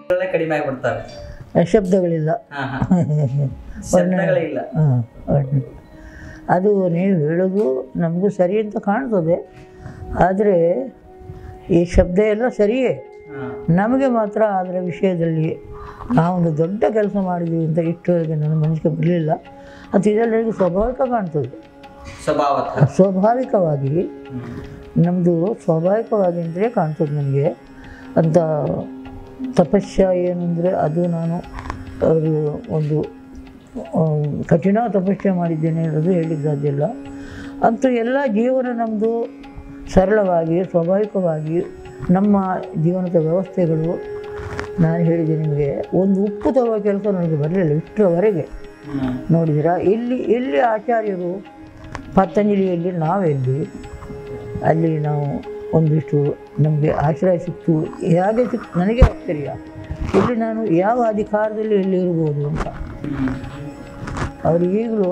ಒಳ್ಳೆ ಕಡಿಮೆ ಆಗಿಬಿಡ್ತವೆ ಶಬ್ದಗಳಿಲ್ಲ ಹಾ ಹಾ ಶಬ್ದಗಳೇ ಇಲ್ಲ ಹಾಂ ಅದು ನೀವು ಹೇಳೋದು ನಮಗೂ ಸರಿ ಅಂತ ಕಾಣ್ತದೆ ಆದರೆ ಈ ಶಬ್ದ ಎಲ್ಲ ಸರಿಯೇ ಹಾ ನಮಗೆ ಮಾತ್ರ ಅದರ ವಿಷಯದಲ್ಲಿ ನಾವೊಂದು ದೊಡ್ಡ ಕೆಲಸ ಮಾಡಿದ್ವಿ ಅಂತ ಇಷ್ಟವರೆಗೆ ನನ್ನ ಮನಸ್ಸಿಗೆ ಬರಲಿಲ್ಲ ಅದು ಇದೆಲ್ಲರಿಗೂ ಸ್ವಾಭಾವಿಕ ಕಾಣ್ತದೆ ಸ್ವಭಾವತಃ ಸ್ವಾಭಾವಿಕವಾಗಿ ನಮ್ಮದು ಸ್ವಾಭಾವಿಕವಾಗಿ ಅಂತಲೇ ಕಾಣ್ತದೆ ನನಗೆ ಅಂತ ತಪಸ್ಯ ಏನಂದರೆ ಅದು ನಾನು ಅದು ಒಂದು ಆ, ಕಠಿಣ ತಪಸ್ಯ ಮಾಡಿದ್ದೇನೆ ಅನ್ನೋದು ಹೇಳಿಕ್ಕೆ ಸಾಧ್ಯ ಇಲ್ಲ ಅಂತೂ ಎಲ್ಲ ಜೀವನ ನಮ್ಮದು ಸರಳವಾಗಿ ಸ್ವಾಭಾವಿಕವಾಗಿ ನಮ್ಮ ಜೀವನದ ವ್ಯವಸ್ಥೆಗಳು ನಾನು ಹೇಳಿದೆ ನಿಮಗೆ ಒಂದು ಉಪ್ಪು ತರುವ ಕೆಲಸ ನನಗೆ ಬರಲಿಲ್ಲ ಇಷ್ಟರವರೆಗೆ ಹ್ಮ್ ನೋಡಿದಿರಾ ಇಲ್ಲಿ ಎಲ್ಲಿ ಆಚಾರ್ಯರು ಪತಂಜಲಿಯಲ್ಲಿ ನಾವೆಲ್ಲಿ ಅಲ್ಲಿ ನಾವು ಒಂದಿಷ್ಟು ನಮಗೆ ಆಶ್ರಯ ಸಿಕ್ತು ಹೇಗೆ ಸಿಕ್ತು ನನಗೆ ಆಶ್ಚರ್ಯ ಇಲ್ಲಿ ನಾನು ಯಾವ ಅಧಿಕಾರದಲ್ಲಿ ಎಲ್ಲಿ ಇರ್ಬೋದು ಅಂತ ಹ್ಮ್ ಅವರು ಈಗಲೂ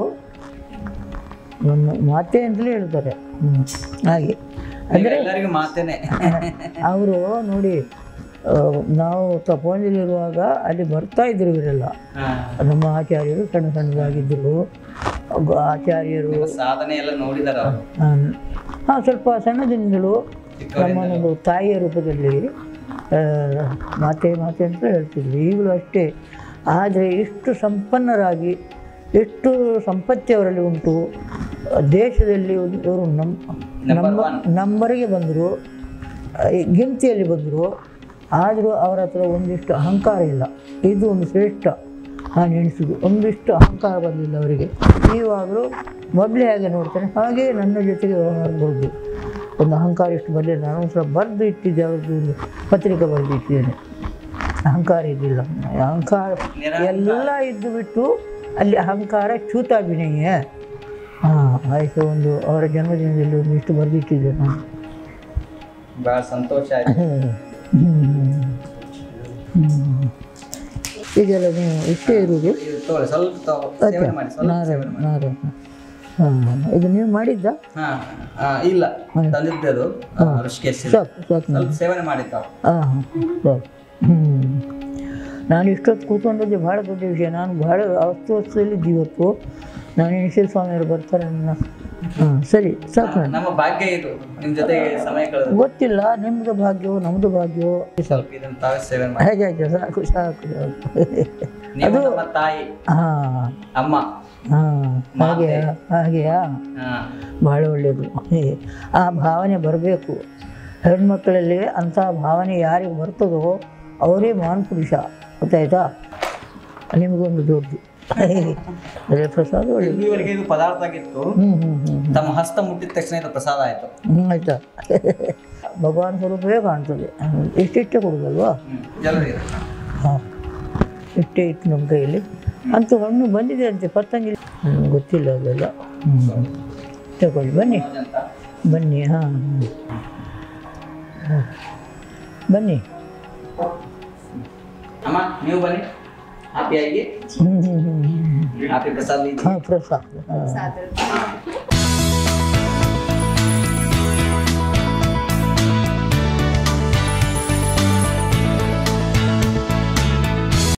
ನನ್ನ ಮಾತೆ ಅಂತಲೇ ಹೇಳ್ತಾರೆ ಹ್ಮ್. ಹಾಗೆ ಈಗ ಎಲ್ಲರಿಗೂ ಮಾತೇನೆ ಅವರು ನೋಡಿ ಆ, ನಾವು ತಪೋಂಜಲಿರುವಾಗ ಅಲ್ಲಿ ಬರ್ತಾ ಇದ್ರು ಇವರೆಲ್ಲ ಹಾ ನಮ್ಮ ಆಚಾರ್ಯರು ಸಣ್ಣ ಸಣ್ಣದಾಗಿದ್ದರು ಒಬ್ಬ ಆಚಾರ್ಯರು ನಿಮ್ಮ ಸಾಧನೆ ಎಲ್ಲ ನೋಡಿದಾರ ಅವ್ರು ಹಾಂ ಸ್ವಲ್ಪ ಸಣ್ಣದಿಂದಲೂ ನಮ್ಮನ್ನೊಂದು ತಾಯಿಯ ರೂಪದಲ್ಲಿ ಆ, ಮಾತೆ ಮಾತೆ ಅಂತ ಹೇಳ್ತಿದ್ರು ಈಗಲೂ ಅಷ್ಟೇ ಆದರೆ ಇಷ್ಟು ಸಂಪನ್ನರಾಗಿ ಎಷ್ಟು ಸಂಪತ್ತಿ ಅವರಲ್ಲಿ ಉಂಟು ದೇಶದಲ್ಲಿ ಒಂದು- ಇವರು ನಮ್ಮ ನಮ್ಮ ನಂಬರಿಗೆ ಬಂದರು ಗಿಂತಿಯಲ್ಲಿ ಬಂದರು ಆದರೂ ಅವರ ಹತ್ರ ಒಂದಿಷ್ಟು ಅಹಂಕಾರ ಇಲ್ಲ ಇದು ಒಂದು ಶ್ರೇಷ್ಠ ನಾನು ಎಣಿಸುದು ಒಂದಿಷ್ಟು ಅಹಂಕಾರ ಬಂದಿಲ್ಲ ಅವರಿಗೆ ನೀವಾಗಲೂ ಮೊದಲೇ ಹಾಗೆ ನೋಡ್ತಾನೆ ಹಾಗೆ ನನ್ನ ಜೊತೆಗೆ ವ್ಯವಹಾರ ಬರೋದು ಒಂದು ಅಹಂಕಾರ ಇಷ್ಟು ಬರಲಿಲ್ಲ ನಾನು ಒಂದು ಸ್ವಲ್ಪ ಬರೆದು ಇಟ್ಟಿದ್ದೆ ಅವ್ರದ್ದು ಒಂದು ಪತ್ರಿಕೆ ಬರೆದು ಇಟ್ಟಿದ್ದೇನೆ ಅಹಂಕಾರ ಇದ್ದಿಲ್ಲ ಅಹಂಕಾರ ಎಲ್ಲ ಇದ್ದು ಬಿಟ್ಟು ಅಲ್ಲಿ ಅಹಂಕಾರ ಚ್ಯೂತಾಭಿನಯ ಹಾಂ ಆಯಿತು ಒಂದು ಅವರ ಜನ್ಮದಿನದಲ್ಲಿ ಒಂದಿಷ್ಟು ಬರೆದಿಟ್ಟಿದ್ದೆ ನಾನು ಬಹಳ ಸಂತೋಷ ಆಯ್ತು ಹ್ಮ್. ಹ್ಮ್. ಇದೆಲ್ಲ ನೀವು ಇಷ್ಟೇ ಇರುವುದು ಇದು ತಗೊಳ್ಳಿ ಸ್ವಲ್ಪ ತಗೊ- ಸೇವನೆ ಮಾಡಿ ಸ್ವಲ್ಪ ನಾರಾಯಣ ನಾರಾಯಣ ಹಾಂ ಇದು ನೀವು ಮಾಡಿದ್ದ ಹಾ ಹಾ ಇಲ್ಲ ತಂದಿದ್ದೆ ಅದು ಋಷಿಕೇಶ್ ಸಾಕು ಸಾಕು ಸ್ವಲ್ಪ ಸೇವನೆ ಮಾಡಿದ್ದಾವ ಹಾಂ ಸಾಕು ಹ್ಞೂ ನಾನು ಇಷ್ಟೊತ್ತು ಕೂತ್ಕೊಂಡದ್ದು ಭಾಳ ದೊಡ್ಡ ವಿಷಯ ನಾನು ಭಾಳ ಅಸ್ತವ್ಯಸ್ತದಲ್ಲಿ ಇವತ್ತು ನಾನು ನಿಶ್ಚಿತ ಸ್ವಾಮಿಯವರು ಬರ್ತಾರೆ ನನ್ನ ಹಾಂ ಸರಿ ಸಾಕು ನಾನು ನಮ್ಮ ಭಾಗ್ಯ ಇದು ನಿಮ್ ಜೊತೆಗೆ ಸಮಯ ಕಳೆದು ಗೊತ್ತಿಲ್ಲ ನಿಮ್ಮದು ಭಾಗ್ಯವೋ ನಮ್ಮದು ಭಾಗ್ಯವೋ ಸ್ವಲ್ಪ ಇದನ್ನ ತಾವೇ ಸೇವನೆ ಮಾಡಿ ಹೇಗೆ ಆಯ್ತು ಸಾಕು ಸಾಕು ಸಾಕು ನೀವು ನಮ್ಮ ತಾಯಿ ಹಾಂ ಅಮ್ಮ ಹಾಂ ಹಾಗೆಯಾ ಹಾಗೆಯಾ ಹಾ ಭಾಳ ಒಳ್ಳೆಯದು ಹೇ, ಆ ಭಾವನೆ ಬರಬೇಕು ಹೆಣ್ಮಕ್ಳಲ್ಲಿ ಅಂಥ ಭಾವನೆ ಯಾರಿಗೆ ಬರ್ತದೋ ಅವರೇ ಮಹಾನ್ ಪುರುಷ ಗೊತ್ತಾಯ್ತಾ ನಿಮಗೊಂದು ದೊಡ್ಡದು ಅದೇ ಪ್ರಸಾದ ಒಳ್ಳೆ ಇಲ್ಲಿವರೆಗೆ ಇದು ಪದಾರ್ಥ ಆಗಿತ್ತು ಹ್ಞೂ ಹ್ಞೂ ಹ್ಞೂ ತಮ್ಮ ಹಸ್ತ ಮುಟ್ಟಿದ ತಕ್ಷಣ ಇದು ಪ್ರಸಾದ ಆಯ್ತು ಹ್ಞೂ ಆಯ್ತಾ ಭಗವಾನ್ ಸ್ವರೂಪವೇ ಕಾಣ್ತದೆ ಇಷ್ಟಿಷ್ಟೇ ಕೊಡೋದಲ್ವಾ ಹ್ಮ್ ಜಲ್ದಿ ಇದು. ಹಾಂ ಇಷ್ಟೇ ಇತ್ತು ನಮ್ಮ ಕೈಯಲ್ಲಿ ಅಂತೂ ಹಣ್ಣು ಬಂದಿದೆ ಅಂತೆ ಪತಂಜಲಿ ನನಗೆ ಗೊತ್ತಿಲ್ಲ ಅದೆಲ್ಲ ಹ್ಞೂ ತಗೊಳ್ಳಿ ಬನ್ನಿ ಅಂತ ಬನ್ನಿ ಹಾಂ ಬನ್ನಿ ಅಮ್ಮ ನೀವು ಬನ್ನಿ ಹ್ಯಾಪಿಯಾಗಿ ಹ್ಞೂ ಹ್ಞೂ ಹ್ಞೂ ಹ್ಯಾಪಿ ಪ್ರಸಾದ್ ಹಾಂ ಪ್ರಸಾದ ಹಾಂ